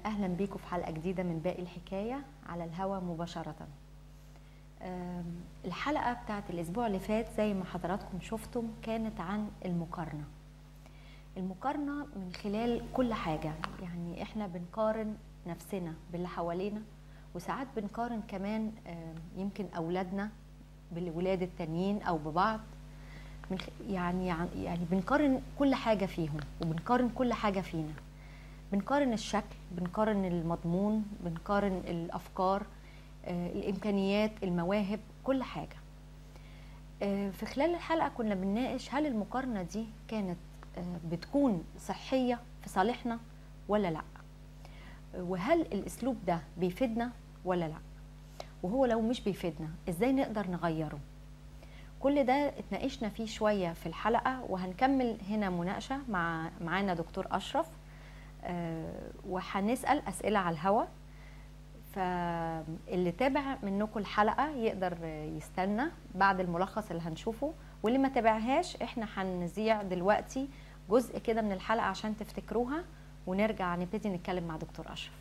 أهلا بيكم في حلقة جديدة من باقي الحكاية على الهوا مباشرة أم، الحلقة بتاعت الأسبوع اللي فات زي ما حضراتكم شفتم كانت عن المقارنة المقارنة من خلال كل حاجة يعني احنا بنقارن نفسنا باللي حوالينا وساعات بنقارن كمان آم، يمكن أولادنا بالولاد التانيين أو ببعض من خ- يعني يعني بنقارن كل حاجة فيهم وبنقارن كل حاجة فينا بنقارن الشكل بنقارن المضمون بنقارن الافكار آه، الامكانيات المواهب كل حاجه آه، في خلال الحلقه كنا بنناقش هل المقارنه دي كانت آه، بتكون صحيه في صالحنا ولا لا آه، وهل الاسلوب ده بيفيدنا ولا لا وهو لو مش بيفيدنا ازاي نقدر نغيره كل ده اتناقشنا فيه شويه في الحلقه وهنكمل هنا مناقشه مع معانا دكتور اشرف آه، وهنسال اسئله على الهوا فاللي تابع منكم الحلقه يقدر يستنى بعد الملخص اللي هنشوفه واللي ما تابعهاش احنا هنذيع دلوقتي جزء كده من الحلقه عشان تفتكروها ونرجع نبتدي نتكلم مع دكتور اشرف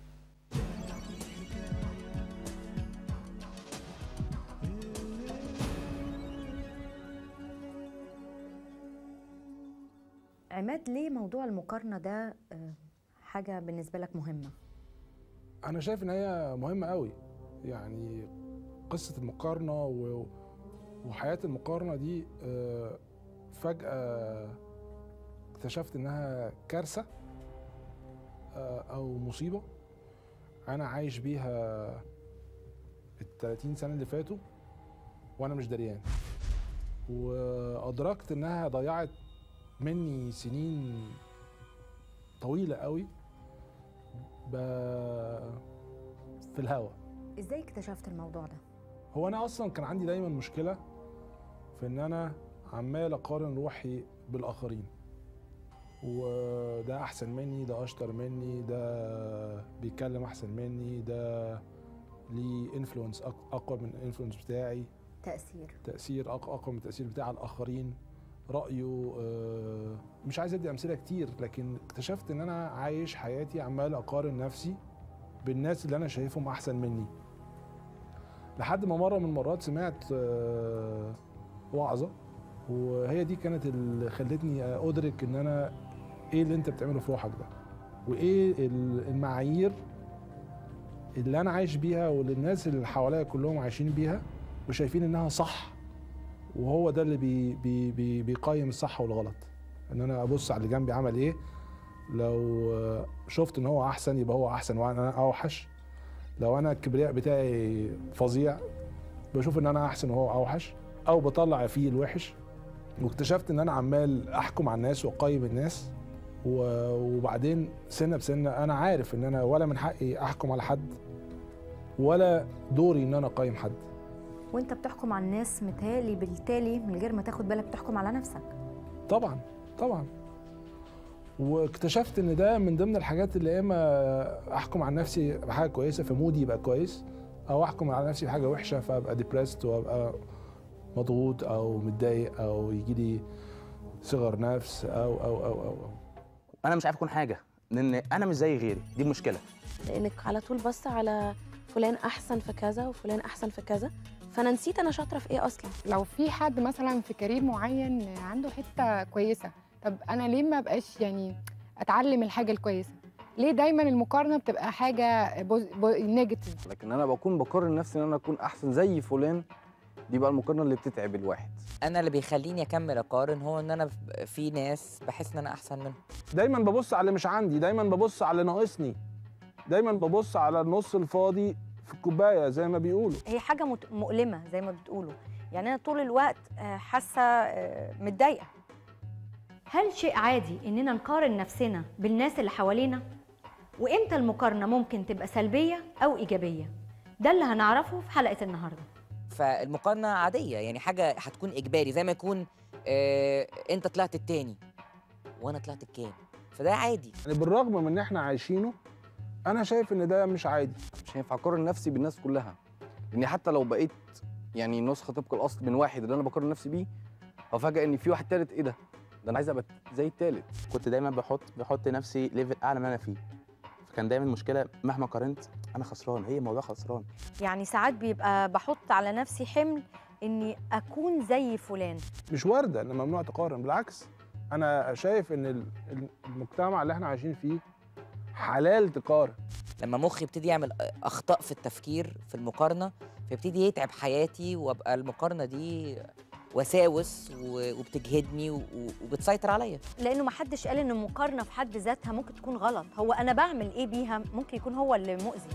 عماد ليه موضوع المقارنه ده آه، حاجه بالنسبه لك مهمه انا شايف ان هي مهمه قوي يعني قصه المقارنه و... وحياه المقارنه دي آه، فجاه اكتشفت انها كارثه آه، او مصيبه انا عايش بيها ال 30 سنه اللي فاتوا وانا مش دريان وادركت انها ضيعت مني سنين طويله قوي ب... في الهوا ازاي اكتشفت الموضوع ده هو انا اصلا كان عندي دايما مشكله في ان انا عمال اقارن روحي بالاخرين وده احسن مني ده اشطر مني ده بيتكلم احسن مني ده ليه انفلونس اقوى من الانفلونس بتاعي تاثير تاثير أق- اقوى من التاثير بتاع الاخرين رايه آه، مش عايز ادي امثله كتير لكن اكتشفت ان انا عايش حياتي عمال اقارن نفسي بالناس اللي انا شايفهم احسن مني لحد ما مره من المرات سمعت آه، وعظه وهي دي كانت اللي خلتني ادرك ان انا ايه اللي انت بتعمله في روحك ده وايه ال- المعايير اللي انا عايش بيها واللي الناس اللي حواليا كلهم عايشين بيها وشايفين انها صح وهو ده اللي بي بي بي بيقيم الصح والغلط ان انا ابص على اللي جنبي عمل ايه لو آه، شفت ان هو احسن يبقى هو احسن وانا اوحش لو انا الكبرياء بتاعي فظيع بشوف ان انا احسن وهو اوحش او بطلع فيه الوحش واكتشفت ان انا عمال احكم على الناس واقيم الناس و- وبعدين سنه بسنه انا عارف ان انا ولا من حقي احكم على حد ولا دوري ان انا اقيم حد وانت بتحكم على الناس متهيألي بالتالي من غير ما تاخد بالك بتحكم على نفسك طبعا طبعا واكتشفت ان ده من ضمن الحاجات اللي يا اما احكم على نفسي بحاجه كويسه فمودي يبقى كويس او احكم على نفسي بحاجه وحشه فابقى ديبريست وابقى مضغوط او متضايق او يجي لي صغر نفس او او او او, أو. انا مش عارف اكون حاجه لان انا مش زي غيري دي المشكله لانك على طول بص على فلان احسن في كذا وفلان احسن في كذا فانا نسيت انا شاطره في ايه اصلا لو في حد مثلا في كارير معين عنده حته كويسه طب انا ليه ما بقاش يعني اتعلم الحاجه الكويسه ليه دايما المقارنه بتبقى حاجه بوز... بو... نيجاتيف لكن انا بكون بقارن نفسي ان انا اكون احسن زي فلان دي بقى المقارنه اللي بتتعب الواحد انا اللي بيخليني اكمل اقارن هو ان انا ف- في ناس بحس ان انا احسن منهم دايما ببص على اللي مش عندي دايما ببص على اللي ناقصني دايما ببص على النص الفاضي في الكوبايه زي ما بيقولوا هي حاجه مت- مؤلمه زي ما بتقولوا يعني انا طول الوقت آه، حاسه آه، متضايقه هل شيء عادي اننا نقارن نفسنا بالناس اللي حوالينا وامتى المقارنه ممكن تبقى سلبيه او ايجابيه ده اللي هنعرفه في حلقه النهارده فالمقارنه عاديه يعني حاجه هتكون اجباري زي ما يكون آه انت طلعت التاني وانا طلعت الكام فده عادي يعني بالرغم من ان احنا عايشينه انا شايف ان ده مش عادي مش هينفع اقارن نفسي بالناس كلها لان حتى لو بقيت يعني نسخه طبق الاصل من واحد اللي انا بقارن نفسي بيه هفاجئ ان في واحد تالت ايه ده ده انا عايز ابقى زي التالت كنت دايما بحط بحط نفسي ليفل اعلى من انا فيه كان دايما المشكله مهما قارنت انا خسران هي موضوع خسران يعني ساعات بيبقى بحط على نفسي حمل اني اكون زي فلان مش وارده ان ممنوع تقارن بالعكس انا شايف ان ال- ال- المجتمع اللي احنا عايشين فيه حلال تقارن لما مخي يبتدي يعمل اخطاء في التفكير في المقارنه فيبتدي يتعب حياتي وابقى المقارنه دي وساوس و- وبتجهدني و- و- وبتسيطر عليا لانه ما حدش قال ان المقارنه في حد ذاتها ممكن تكون غلط هو انا بعمل ايه بيها ممكن يكون هو اللي مؤذي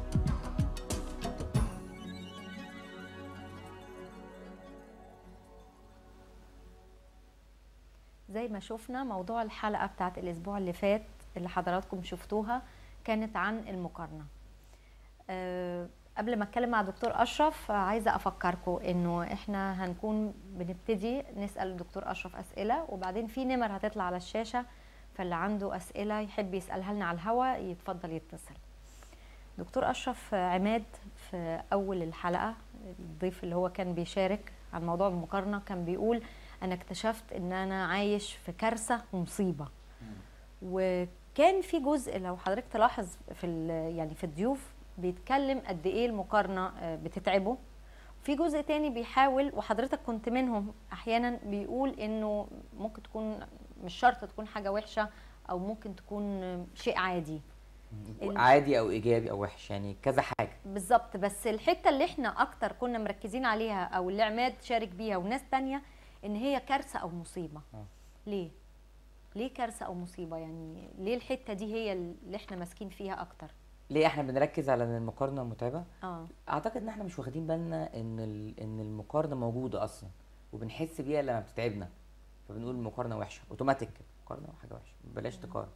زي ما شفنا موضوع الحلقه بتاعت الاسبوع اللي فات اللي حضراتكم شفتوها كانت عن المقارنه أه قبل ما اتكلم مع دكتور اشرف آه، عايزه افكركم انه احنا هنكون بنبتدي نسال الدكتور اشرف اسئله وبعدين في نمر هتطلع على الشاشه فاللي عنده اسئله يحب يسالها لنا على الهواء يتفضل يتصل دكتور اشرف عماد في اول الحلقه الضيف اللي هو كان بيشارك عن موضوع المقارنه كان بيقول انا اكتشفت ان انا عايش في كارثه ومصيبه وكان في جزء لو حضرتك تلاحظ في ال- يعني في الضيوف بيتكلم قد ايه المقارنه آه، بتتعبه في جزء تاني بيحاول وحضرتك كنت منهم احيانا بيقول انه ممكن تكون مش شرط تكون حاجه وحشه او ممكن تكون شيء عادي ال- عادي او ايجابي او وحش يعني كذا حاجه بالظبط بس الحته اللي احنا اكتر كنا مركزين عليها او اللي عماد شارك بيها وناس تانية ان هي كارثه او مصيبه آه. ليه ليه كارثه او مصيبه يعني ليه الحته دي هي اللي احنا ماسكين فيها اكتر ليه احنا بنركز على ان المقارنه متعبه اه اعتقد ان احنا مش واخدين بالنا ان ال- ان المقارنه موجوده اصلا وبنحس بيها لما بتتعبنا فبنقول المقارنه وحشه اوتوماتيك كده مقارنه حاجه وحشه بلاش تقارن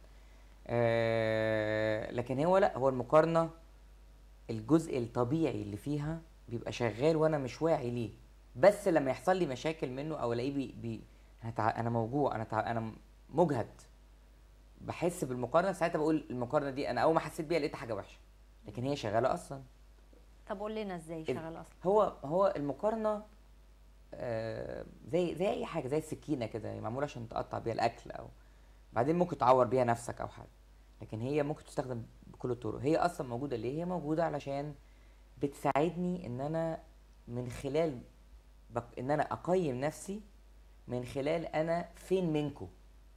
آه لكن هو لا هو المقارنه الجزء الطبيعي اللي فيها بيبقى شغال وانا مش واعي ليه بس لما يحصل لي مشاكل منه او الاقيه بي, بي انا تع... انا موجوع انا تع... انا مجهد بحس بالمقارنه ساعتها بقول المقارنه دي انا اول ما حسيت بيها لقيتها حاجه وحشه لكن هي شغاله اصلا طب قول لنا ازاي شغال اصلا هو هو المقارنه آه زي زي اي حاجه زي السكينه كده يعني معموله عشان تقطع بيها الاكل او بعدين ممكن تعور بيها نفسك او حاجه لكن هي ممكن تستخدم بكل الطرق هي اصلا موجوده ليه هي موجوده علشان بتساعدني ان انا من خلال بق... ان انا اقيم نفسي من خلال انا فين منكم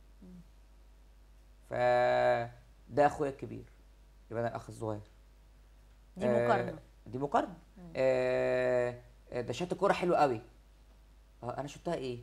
ف ده اخويا الكبير يبقى انا الاخ الصغير دي آه، مقارنه دي مقارنه آه آه، ده شاط الكوره حلو قوي اه انا شطها ايه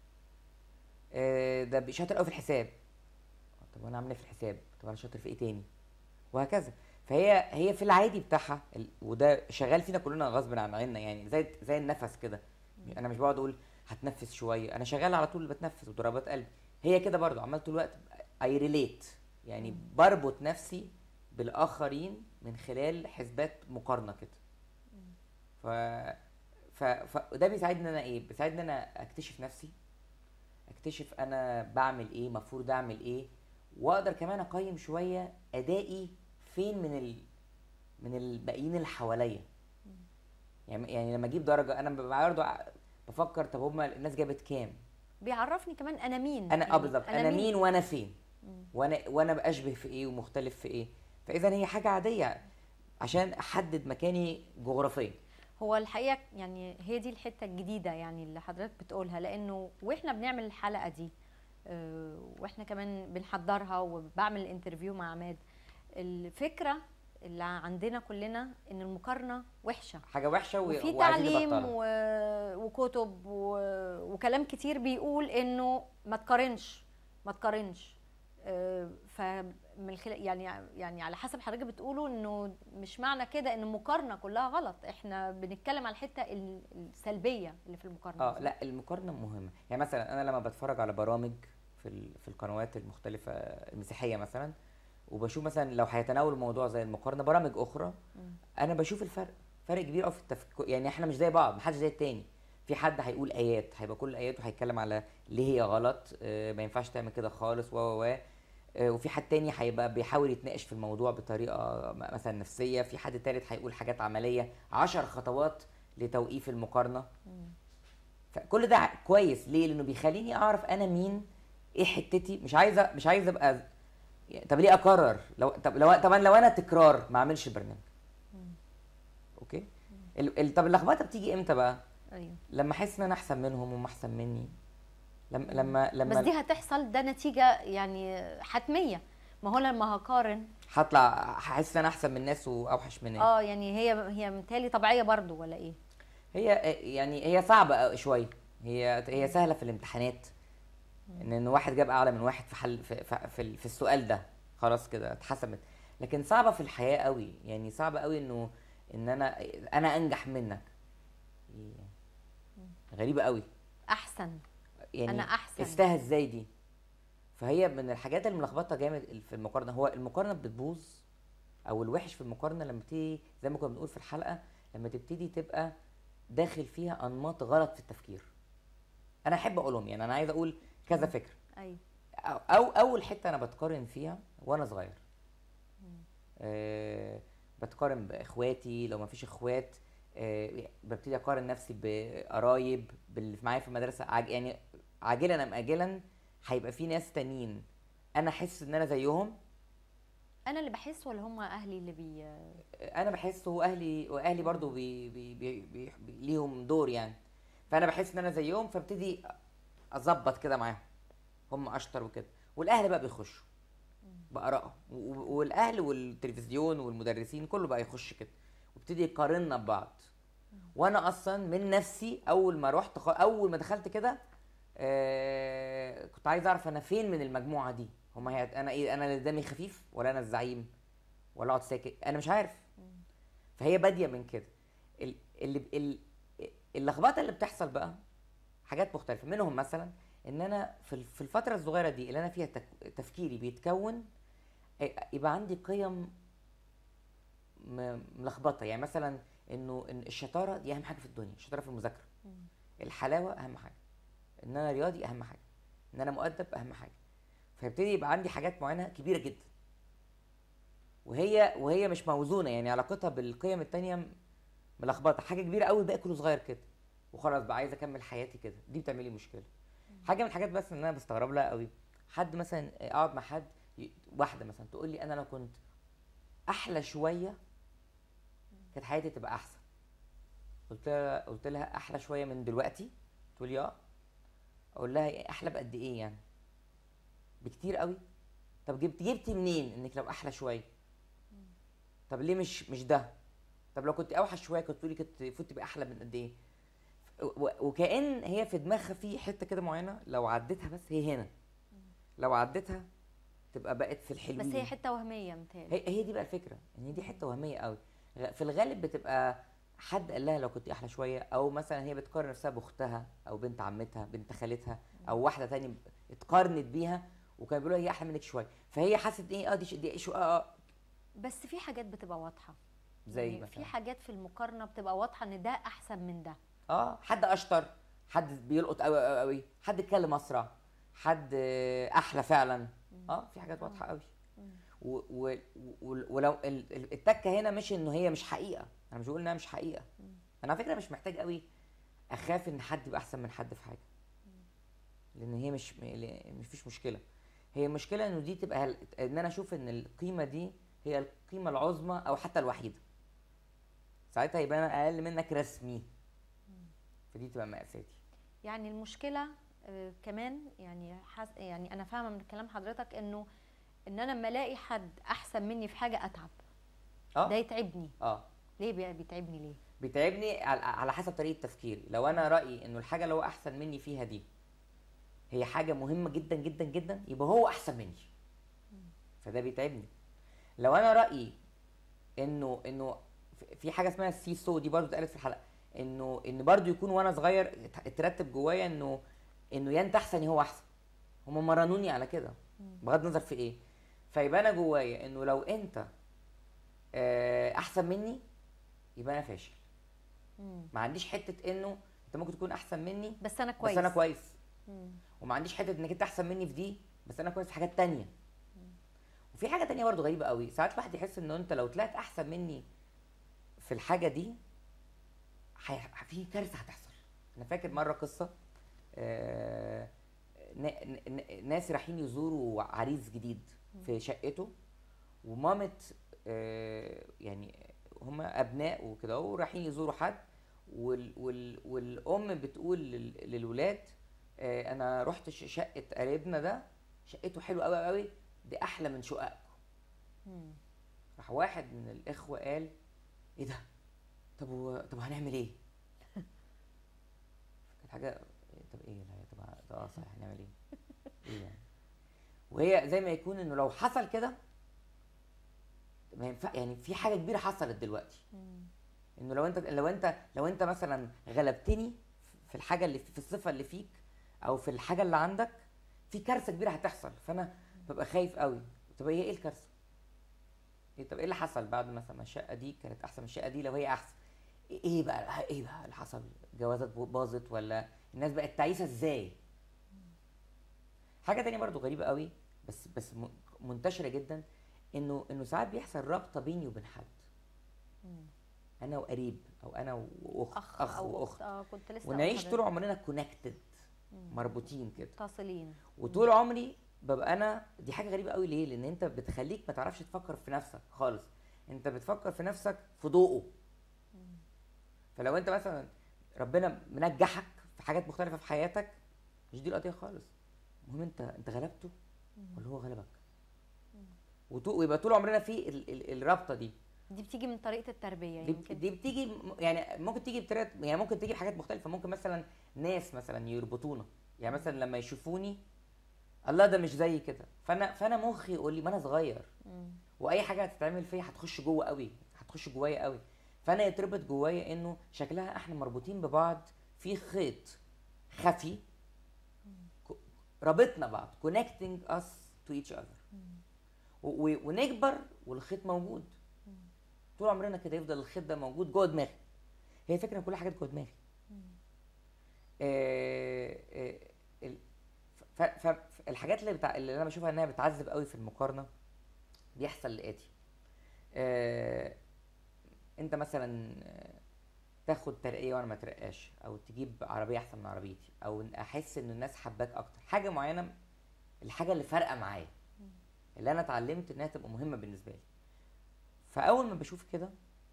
آه ده شاطر قوي في الحساب آه، طب وانا عامل ايه في الحساب طب انا شاطر في ايه تاني وهكذا فهي هي في العادي بتاعها ال- وده شغال فينا كلنا غصب عن عنا يعني زي زي النفس كده انا مش بقعد اقول هتنفس شويه انا شغال على طول بتنفس وضربات قلبي هي كده برضو عمال طول الوقت اي ريليت يعني بربط نفسي بالاخرين من خلال حسبات مقارنه كده ف ف فده بيساعدني ان انا ايه بيساعدني ان انا اكتشف نفسي اكتشف انا بعمل ايه المفروض اعمل ايه واقدر كمان اقيم شويه ادائي فين من ال... من الباقيين اللي حواليا يعني يعني لما اجيب درجه انا ببقى برضه ع- بفكر طب هما الناس جابت كام بيعرفني كمان انا مين انا اه يعني بالظبط انا مين وانا فين وانا وانا باشبه في ايه ومختلف في ايه فاذا هي حاجه عاديه عشان احدد مكاني جغرافيا هو الحقيقه يعني هي دي الحته الجديده يعني اللي حضرتك بتقولها لانه واحنا بنعمل الحلقه دي آه، واحنا كمان بنحضرها وبعمل انترفيو مع عماد الفكره اللي عندنا كلنا ان المقارنه وحشه حاجه وحشه و... وفي وعايزين تعليم نبطلها. و... وكتب و... وكلام كتير بيقول انه ما تقارنش ما تقارنش آه، فمن خلال يعني يعني على حسب حضرتك بتقولوا انه مش معنى كده ان المقارنه كلها غلط احنا بنتكلم على الحته ال- السلبيه اللي في المقارنه اه لا المقارنه مهمه يعني مثلا انا لما بتفرج على برامج في ال... في القنوات المختلفه المسيحيه مثلا وبشوف مثلا لو هيتناولوا موضوع زي المقارنه برامج اخرى انا بشوف الفرق فرق كبير قوي في التفكير يعني احنا مش زي بعض محدش زي التاني في حد هيقول ايات هيبقى كل اياته هيتكلم على ليه هي غلط آه، ما ينفعش تعمل كده خالص و و و آه، وفي حد تاني هيبقى بيحاول يتناقش في الموضوع بطريقه م- مثلا نفسيه في حد تالت هيقول حاجات عمليه عشر خطوات لتوقيف المقارنه فكل ده كويس ليه لانه بيخليني اعرف انا مين ايه حتتي مش عايزه مش عايزه ابقى طب ليه اكرر لو طب لو طب أنا- لو انا تكرار ما اعملش البرنامج اوكي ال... ال... طب اللخبطه بتيجي امتى بقى ايوه لما احس ان انا احسن منهم وهم احسن مني لما لما لما بس دي هتحصل ده نتيجه يعني حتميه ما هو لما هقارن هطلع هحس ان انا احسن من الناس واوحش من الناس اه يعني هي هي متهيألي طبيعيه برضو ولا ايه هي يعني هي صعبه شويه هي هي سهله في الامتحانات ان ان واحد جاب اعلى من واحد في حل في في, في, في السؤال ده خلاص كده اتحسمت لكن صعبه في الحياه قوي يعني صعبه قوي انه ان انا انا انجح منك غريبه قوي احسن يعني أنا أحسن. استاهل ازاي دي فهي من الحاجات اللي ملخبطه جامد في المقارنه هو المقارنه بتبوظ او الوحش في المقارنه لما تيجي زي ما كنا بنقول في الحلقه لما تبتدي تبقى داخل فيها انماط غلط في التفكير انا احب اقولهم يعني انا عايز اقول كذا فكره ايوه أو, او اول حته انا بتقارن فيها وانا صغير أه بتقارن باخواتي لو ما فيش اخوات أه ببتدي اقارن نفسي بقرايب باللي معايا في المدرسه عاج يعني عاجلا ام اجلا هيبقى في ناس تانيين انا احس ان انا زيهم انا اللي بحس ولا هم اهلي اللي بي انا بحس واهلي واهلي برضو بي بي بي بي بي ليهم دور يعني فانا بحس ان انا زيهم فابتدي اظبط كده معاهم هم اشطر وكده والاهل بقى بيخشوا بارائهم و- والاهل والتلفزيون والمدرسين كله بقى يخش كده وابتدي يقارنا ببعض وانا اصلا من نفسي اول ما رحت خ... اول ما دخلت كده آه... كنت عايز اعرف انا فين من المجموعه دي هما هي... انا ايه انا اللي دمي خفيف ولا انا الزعيم ولا اقعد ساكت انا مش عارف فهي باديه من كده ال- اللي ال- اللخبطه اللي بتحصل بقى حاجات مختلفه منهم مثلا ان انا في ال- في الفتره الصغيره دي اللي انا فيها تك- تفكيري بيتكون آه، يبقى عندي قيم م- ملخبطه يعني مثلا انه إن الشطاره دي اهم حاجه في الدنيا الشطاره في المذاكره الحلاوه اهم حاجه ان انا رياضي اهم حاجه ان انا مؤدب اهم حاجه فيبتدي يبقى عندي حاجات معينه كبيره جدا وهي وهي مش موزونه يعني علاقتها بالقيم التانية ملخبطه حاجه كبيره قوي الباقي كله صغير كده وخلاص بقى عايز اكمل حياتي كده دي بتعمل لي مشكله حاجه من الحاجات بس ان انا بستغرب لها قوي حد مثلا اقعد مع حد ي- واحده مثلا تقول لي انا لو كنت احلى شويه كانت حياتي تبقى احسن قلت لها قلت لها احلى شويه من دلوقتي تقول لي اه اقول لها إيه احلى بقد ايه يعني بكتير قوي طب جبت جبتي منين انك لو احلى شويه طب ليه مش مش ده طب لو كنت اوحش شويه كنت تقولي كنت المفروض تبقى احلى من قد ايه و- وكأن هي في دماغها في حته كده معينه لو عديتها بس هي هنا لو عديتها تبقى بقت في الحلوين بس هي حته وهميه متهيألي هي هي دي بقى الفكره ان هي دي حته وهميه قوي غ- في الغالب بتبقى حد قال لها لو كنت احلى شويه او مثلا هي بتقارن نفسها باختها او بنت عمتها بنت خالتها او واحده تانية ب- اتقارنت بيها وكان بيقولوا هي احلى منك شويه فهي حست ايه اه دي ش- دي شو اه, آه بس في حاجات بتبقى واضحه زي يعني مثلا في حاجات في المقارنه بتبقى واضحه ان ده احسن من ده اه حد اشطر حد بيلقط قوي قوي قوي حد اتكلم اسرع حد آه، احلى فعلا اه في حاجات واضحه قوي و و و ولو ال- ال- التكه هنا مش انه هي مش حقيقه انا مش بقول انها مش حقيقه انا على فكره مش محتاج قوي اخاف ان حد يبقى احسن من حد في حاجه لان هي مش م- مش فيش مشكله هي المشكله انه دي تبقى هل- ان انا اشوف ان القيمه دي هي القيمه العظمى او حتى الوحيده ساعتها يبقى انا اقل منك رسمي فدي تبقى مأساتي يعني المشكله آه، كمان يعني حس يعني انا فاهمه من كلام حضرتك انه ان انا لما الاقي حد احسن مني في حاجه اتعب ده اه يتعبني اه ليه بي- بيتعبني ليه بيتعبني على- على حسب طريقه تفكيري لو انا رايي انه الحاجه اللي هو احسن مني فيها دي هي حاجه مهمه جدا جدا جدا يبقى هو احسن مني فده بيتعبني لو انا رايي انه انه في- في حاجه اسمها السي سو دي برضو اتقالت في الحلقه انه ان برضو يكون وانا صغير ات- اترتب جوايا انه انه يا انت احسن يا هو احسن هم مرنوني على كده بغض النظر في ايه فيبقى انا جوايا انه لو انت آه، احسن مني يبقى انا فاشل مم. ما عنديش حته انه انت ممكن تكون احسن مني بس انا كويس بس انا كويس مم. وما عنديش حته انك انت احسن مني في دي بس انا كويس في حاجات تانية وفي حاجه تانية برضو غريبه قوي ساعات الواحد يحس انه انت لو طلعت احسن مني في الحاجه دي حي- في كارثه هتحصل انا فاكر مره قصه آه، نا- نا- ناس رايحين يزوروا عريس جديد في شقته ومامة آه، يعني هما ابناء وكده اهو رايحين يزوروا حد وال وال والام بتقول لل- للولاد آه، انا رحت ش- شقه قريبنا ده شقته حلوه قوي قوي دي احلى من شققكم مم. راح واحد من الاخوه قال ايه ده طب و... طب هنعمل ايه كانت حاجه طب ايه لا طب طب اه صحيح هنعمل ايه ايه يعني وهي زي ما يكون انه لو حصل كده ما ينفع يعني في حاجه كبيره حصلت دلوقتي مم. انه لو انت لو انت لو انت مثلا غلبتني في الحاجه اللي في الصفه اللي فيك او في الحاجه اللي عندك في كارثه كبيره هتحصل فانا ببقى خايف قوي طب هي ايه الكارثه ايه طب ايه اللي حصل بعد مثلا ما الشقه دي كانت احسن من الشقه دي لو هي احسن ايه بقى ايه بقى اللي حصل جوازات باظت ولا الناس بقت تعيسه ازاي حاجه تانية برضو غريبه قوي بس بس م- منتشره جدا انه انه ساعات بيحصل رابطه بيني وبين حد مم. انا وقريب او انا واخت اخ, اخ او واخت اخت اه كنت لسه ونعيش أقول طول لحضرتك. عمرنا كونكتد مربوطين كده متصلين وطول عمري ببقى انا دي حاجه غريبه قوي ليه لان انت بتخليك ما تعرفش تفكر في نفسك خالص انت بتفكر في نفسك في ضوءه فلو انت مثلا ربنا منجحك في حاجات مختلفه في حياتك مش دي القضيه خالص المهم انت انت غلبته ولا هو غلبك وطو- ويبقى طول عمرنا في ال- ال- الرابطه دي دي بتيجي من طريقه التربيه دي, يمكن دي بتيجي م- يعني ممكن تيجي بطريقه يعني ممكن تيجي بحاجات مختلفه ممكن مثلا ناس مثلا يربطونا يعني مثلا لما يشوفوني الله ده مش زي كده فانا فانا مخي يقول لي ما انا صغير مم. واي حاجه هتتعمل فيا هتخش جوه قوي هتخش جوايا قوي فانا يتربط جوايا انه شكلها احنا مربوطين ببعض في خيط خفي ك- رابطنا بعض connecting us to each other و- و- ونكبر والخيط موجود طول عمرنا كده يفضل الخيط ده موجود جوه دماغي هي فكره ان كل حاجه جوه دماغي آه، آه، ال- ف- ف- ف- الحاجات اللي, بتاع اللي انا بشوفها انها بتعذب قوي في المقارنه بيحصل الاتي آه، انت مثلا آه، تاخد ترقيه وانا ما اترقاش او تجيب عربيه احسن من عربيتي او إن احس ان الناس حباك اكتر حاجه معينه الحاجه اللي فارقه معايا اللي انا اتعلمت انها تبقى مهمه بالنسبه لي فاول ما بشوف كده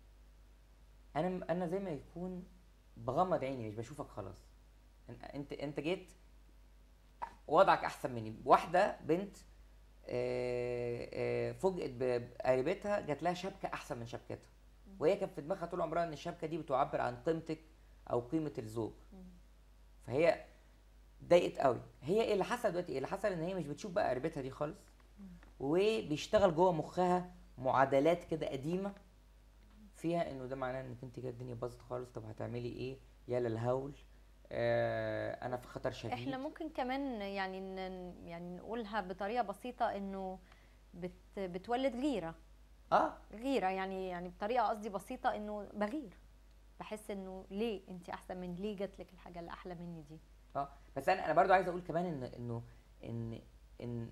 انا انا زي ما يكون بغمض عيني مش بشوفك خلاص إن- انت انت جيت وضعك احسن مني واحده بنت آه، آه، فوجئت بقريبتها جات لها شبكه احسن من شبكتها وهي كان في دماغها طول عمرها ان الشبكه دي بتعبر عن قيمتك او قيمه الزوج فهي ضايقت قوي هي ايه اللي حصل دلوقتي ايه اللي حصل ان هي مش بتشوف بقى قريبتها دي خالص وبيشتغل جوه مخها معادلات كده قديمه فيها انه ده معناه انك انت كده الدنيا باظت خالص طب هتعملي ايه يا للهول آه انا في خطر شديد احنا ممكن كمان يعني ن- يعني نقولها بطريقه بسيطه انه بت بتولد غيره اه غيره يعني يعني بطريقه قصدي بسيطه انه بغير بحس انه ليه انت احسن من ليه جات لك الحاجه اللي احلى مني دي اه بس انا انا برضو عايز اقول كمان ان انه ان ان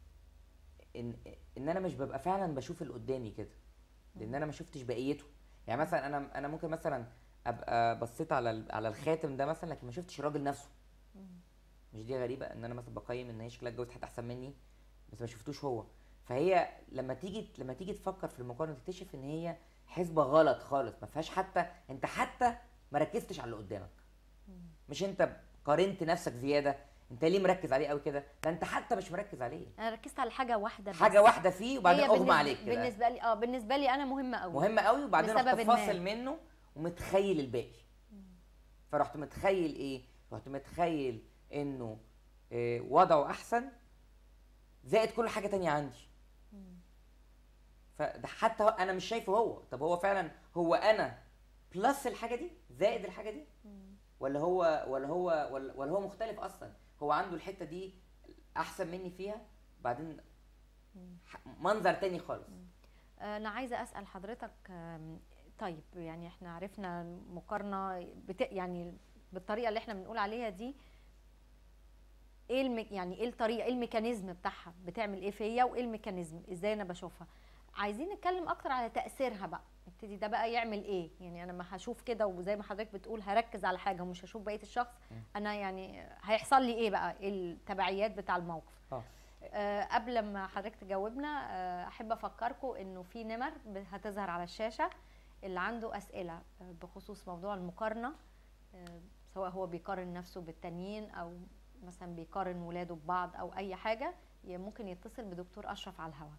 ان ان انا مش ببقى فعلا بشوف اللي قدامي كده لان انا ما شفتش بقيته يعني مثلا انا انا ممكن مثلا ابقى بصيت على ال- على الخاتم ده مثلا لكن ما شفتش الراجل نفسه مش دي غريبه ان انا مثلا بقيم ان هي شكلها اتجوزت حد احسن مني بس ما شفتوش هو فهي لما تيجي لما تيجي تفكر في المقارنه تكتشف ان هي حسبه غلط خالص ما فيهاش حتى انت حتى ما ركزتش على اللي قدامك مش انت قارنت نفسك زياده انت ليه مركز عليه قوي كده ده انت حتى مش مركز عليه انا ركزت على حاجه واحده بس حاجه واحده فيه وبعدين هي اغمى بالنسبة- عليك كده بالنسبه لي اه بالنسبه لي انا مهمه قوي مهمه قوي وبعدين رحت لسبب ما. فاصل منه ومتخيل الباقي فرحت متخيل ايه رحت متخيل انه إيه وضعه احسن زائد كل حاجه تانية عندي فده حتى هو- انا مش شايفه هو طب هو فعلا هو انا بلس الحاجه دي زائد الحاجه دي ولا هو ولا هو ولا, ولا هو مختلف اصلا هو عنده الحته دي احسن مني فيها بعدين ح- منظر تاني خالص انا عايزه اسال حضرتك آم، طيب يعني احنا عرفنا مقارنه بت... يعني بالطريقه اللي احنا بنقول عليها دي ايه المك... يعني ايه الطريقه ايه الميكانيزم بتاعها بتعمل ايه فيا وايه الميكانيزم ازاي انا بشوفها عايزين نتكلم اكتر على تاثيرها بقى نبتدي ده بقى يعمل ايه يعني انا ما هشوف كده وزي ما حضرتك بتقول هركز على حاجه ومش هشوف بقيه الشخص انا يعني هيحصل لي ايه بقى ايه التبعيات بتاع الموقف اه آه، قبل ما حضرتك تجاوبنا آه، احب افكركم انه في نمر ب- هتظهر على الشاشه اللي عنده اسئله آه، بخصوص موضوع المقارنه آه، سواء هو بيقارن نفسه بالتانيين او مثلا بيقارن ولاده ببعض او اي حاجه ي- ممكن يتصل بدكتور اشرف على الهواء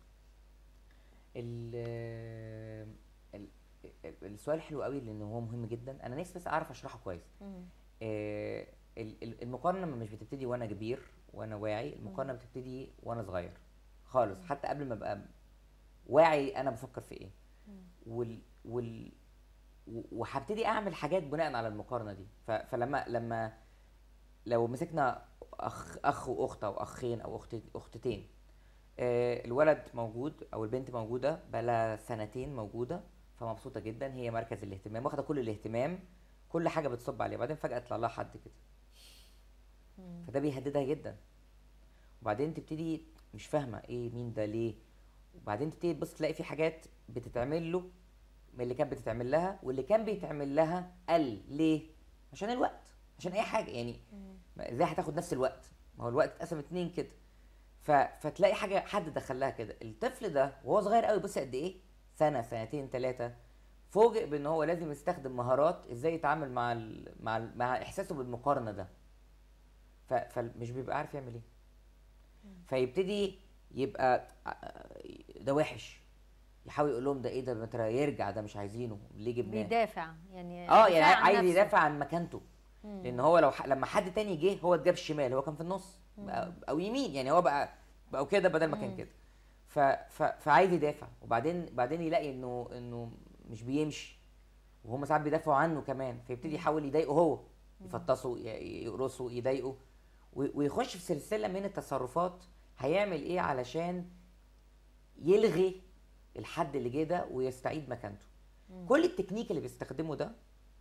ال ال- السؤال حلو قوي لان هو مهم جدا انا نفسي بس اعرف اشرحه كويس آه، ال- ال- المقارنه مش بتبتدي وانا كبير وانا واعي المقارنه بتبتدي وانا صغير خالص حتى قبل ما ابقى واعي انا بفكر في ايه وال وال و- وهبتدي اعمل حاجات بناء على المقارنه دي ف- فلما لما لو مسكنا اخ اخ واخت او اخين او اخت اختتين آه، الولد موجود او البنت موجوده بقالها سنتين موجوده فمبسوطه جدا هي مركز الاهتمام واخده كل الاهتمام كل حاجه بتصب عليها بعدين فجاه يطلع لها حد كده فده بيهددها جدا وبعدين تبتدي مش فاهمه ايه مين ده ليه وبعدين تبتدي تبص تلاقي في حاجات بتتعمل له من اللي كانت بتتعمل لها واللي كان بيتعمل لها قل ليه عشان الوقت عشان اي حاجه يعني ما- ازاي هتاخد نفس الوقت ما هو الوقت اتقسم اتنين كده ف... فتلاقي حاجه حد دخلها كده الطفل ده وهو صغير قوي بص قد ايه سنه سنتين ثلاثه فوجئ بان هو لازم يستخدم مهارات ازاي يتعامل مع ال... مع ال... مع احساسه بالمقارنه ده ف... فمش بيبقى عارف يعمل ايه فيبتدي يبقى ع- ده وحش يحاول يقول لهم ده ايه ده ما ترى يرجع ده مش عايزينه ليه جبناه بيدافع يعني اه يعني دفاع عن عايز نفسه. يدافع عن مكانته لان هو لو ح... لما حد تاني جه هو اتجاب الشمال هو كان في النص بقى... او يمين يعني هو بقى بقوا كده بدل ما كان كده ف... ف... فعايز يدافع وبعدين بعدين يلاقي انه انه مش بيمشي وهم ساعات بيدافعوا عنه كمان فيبتدي يحاول يضايقه هو يفطسه ي- يقرصه يضايقه و- ويخش في سلسله من التصرفات هيعمل ايه علشان يلغي الحد اللي جه ده ويستعيد مكانته كل التكنيك اللي بيستخدمه ده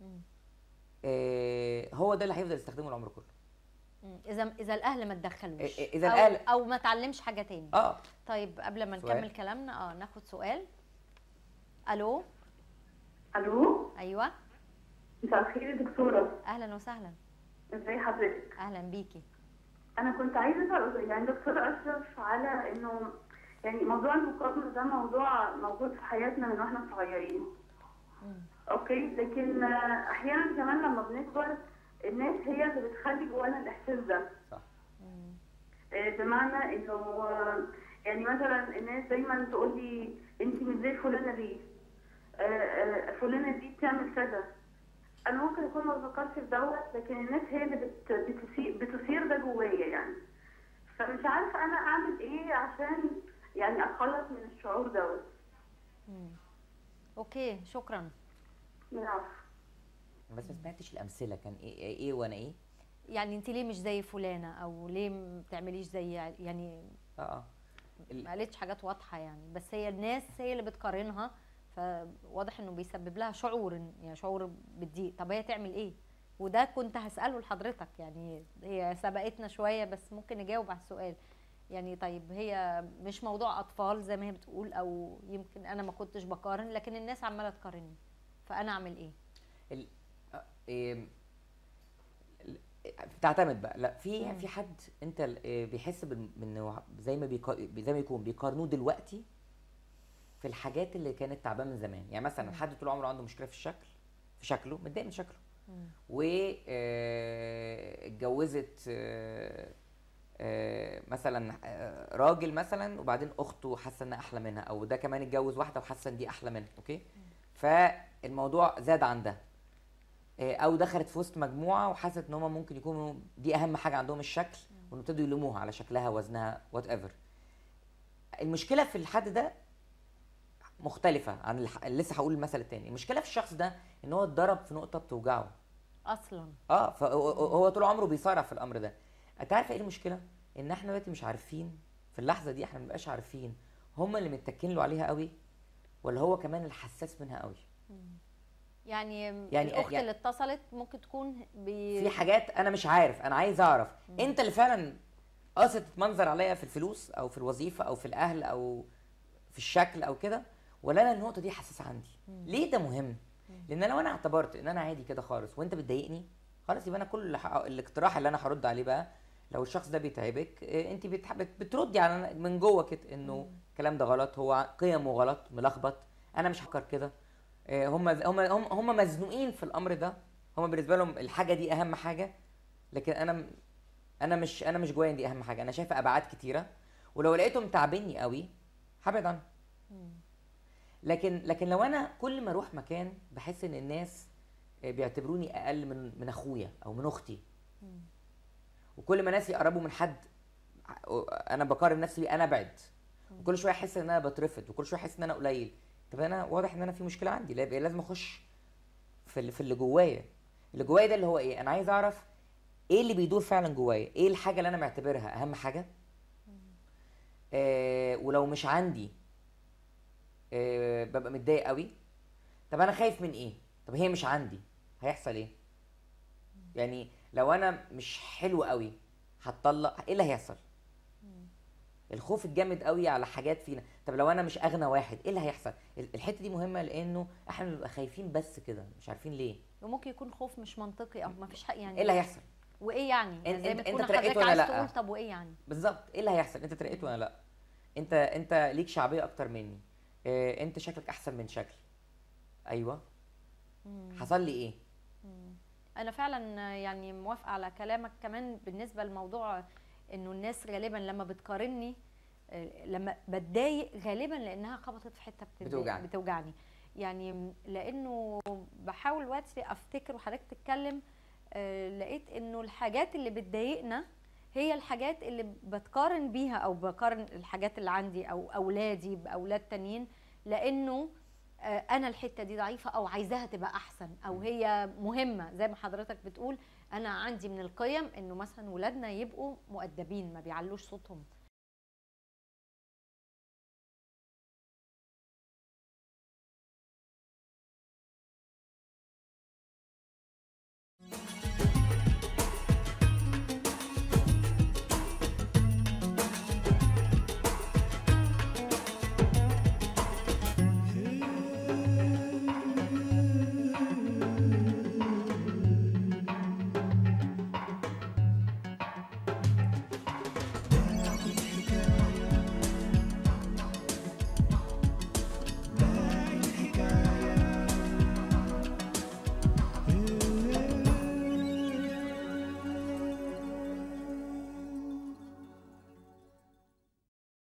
آه هو ده اللي هيفضل يستخدمه العمر كله مم. اذا اذا الاهل ما تدخلوش إ- إذا أو الأهل- او ما اتعلمش حاجه تاني اه طيب قبل ما سؤال. نكمل كلامنا اه ناخد سؤال الو الو ايوه مساء الخير يا دكتوره اهلا وسهلا ازي حضرتك اهلا بيكي انا كنت عايزه اسال يعني دكتور اشرف على انه يعني موضوع المقارنه ده موضوع موجود في حياتنا من واحنا صغيرين اوكي لكن آه، احيانا كمان لما بنكبر الناس هي اللي بتخلي جوانا الاحساس ده صح آه، بمعنى انه آه، يعني مثلا الناس دايما تقول لي انت مش زي فلانه ليه؟ آه، آه، فلانه دي بتعمل كذا انا ممكن اكون ما بفكرش في دوت لكن الناس هي اللي بت- بتثير بتثير ده جوايا يعني فمش عارفه انا اعمل ايه عشان يعني اتخلص من الشعور دوت اوكي شكرا العفو بس ما سمعتش الامثله كان ايه ايه, إيه وانا ايه يعني انت ليه مش زي فلانه او ليه ما بتعمليش زي يعني اه اه ال- ما قالتش حاجات واضحه يعني بس هي الناس هي اللي بتقارنها فواضح انه بيسبب لها شعور إن- يعني شعور بالضيق طب هي تعمل ايه وده كنت هساله لحضرتك يعني هي سبقتنا شويه بس ممكن نجاوب على السؤال يعني طيب هي مش موضوع اطفال زي ما هي بتقول او يمكن انا ما كنتش بقارن لكن الناس عماله تقارني فانا اعمل ايه ال... آه، إيه... ال- بتعتمد بقى لا في في حد انت ال- إيه بيحس بال- بانه زي ما بيقا... زي ما يكون بيقارنوه دلوقتي في الحاجات اللي كانت تعبانه من زمان يعني مثلا حد طول عمره عنده مشكله في الشكل في شكله متضايق من شكله واتجوزت مثلا آه، راجل مثلا وبعدين اخته حاسه انها احلى منها او ده كمان اتجوز واحده وحاسه ان دي احلى منها اوكي فالموضوع زاد عن ده آه، او دخلت في وسط مجموعه وحست ان هم ممكن يكونوا دي اهم حاجه عندهم الشكل وان ابتدوا يلوموها على شكلها وزنها وات ايفر المشكله في الحد ده مختلفه عن الح... لسه هقول المثل التاني المشكله في الشخص ده ان هو اتضرب في نقطه بتوجعه اصلا اه فهو هو طول عمره بيصارع في الامر ده انت عارف ايه المشكله ان احنا دلوقتي مش عارفين في اللحظه دي احنا مبقاش عارفين هم اللي متكين له عليها قوي ولا هو كمان الحساس منها قوي يعني, يعني- يعني الاخت يعني- اللي اتصلت ممكن تكون بي... في حاجات انا مش عارف انا عايز اعرف انت اللي فعلا قاصد تتمنظر عليا في الفلوس او في الوظيفه او في الاهل او في الشكل او كده ولا انا النقطه دي حساسه عندي ليه ده مهم لان لو انا اعتبرت ان انا عادي كده خالص وانت بتضايقني خلاص يبقى انا كل اللي ح- الاقتراح اللي انا هرد عليه بقى لو الشخص ده بيتعبك آه، انت بتح- بت- بتردي على من جوه كده انه الكلام ده غلط هو قيمه غلط ملخبط انا مش هفكر كده آه، هم هم هم هم مزنوقين في الامر ده هم بالنسبه لهم الحاجه دي اهم حاجه لكن انا م- انا مش انا مش جوايا دي اهم حاجه انا شايفه ابعاد كتيره ولو لقيتهم تعبني قوي هبعد عنهم لكن لكن لو انا كل ما اروح مكان بحس ان الناس آه، بيعتبروني اقل من من اخويا او من اختي وكل ما ناس يقربوا من حد ع- انا بقارن نفسي بيه انا ابعد وكل شويه احس ان انا بترفض وكل شويه احس ان انا قليل طب انا واضح ان انا في مشكله عندي لا يبقى لازم اخش في اللي في اللي جوايا اللي جوايا ده اللي هو ايه انا عايز اعرف ايه اللي بيدور فعلا جوايا ايه الحاجه اللي انا معتبرها اهم حاجه آه ولو مش عندي آه ببقى متضايق قوي طب انا خايف من ايه طب هي مش عندي هيحصل ايه يعني لو انا مش حلو قوي هتطلق ايه اللي هيحصل الخوف الجامد قوي على حاجات فينا طب لو انا مش اغنى واحد ايه اللي هيحصل ال- الحته دي مهمه لانه احنا بنبقى خايفين بس كده مش عارفين ليه وممكن يكون خوف مش منطقي او ما فيش حق يعني ايه اللي هيحصل وايه يعني انت- زي ما انت- تكون انت اترقيت حضرتك ولا عايز لأ؟ تقول طب وايه يعني بالظبط ايه اللي هيحصل انت اترقيت وانا لا انت انت ليك شعبيه اكتر مني اه انت شكلك احسن من شكلي ايوه حصل لي ايه انا فعلا يعني موافقه على كلامك كمان بالنسبه لموضوع انه الناس غالبا لما بتقارني آه، لما بتضايق غالبا لانها خبطت في حته بتضايق- بتوجعني. بتوجعني يعني لانه بحاول وقتي افتكر وحضرتك تتكلم آه، لقيت انه الحاجات اللي بتضايقنا هي الحاجات اللي بتقارن بيها او بقارن الحاجات اللي عندي او اولادي باولاد تانيين لانه آه، انا الحته دي ضعيفه او عايزاها تبقى احسن او هي مهمه زي ما حضرتك بتقول انا عندي من القيم انه مثلا ولادنا يبقوا مؤدبين ما بيعلوش صوتهم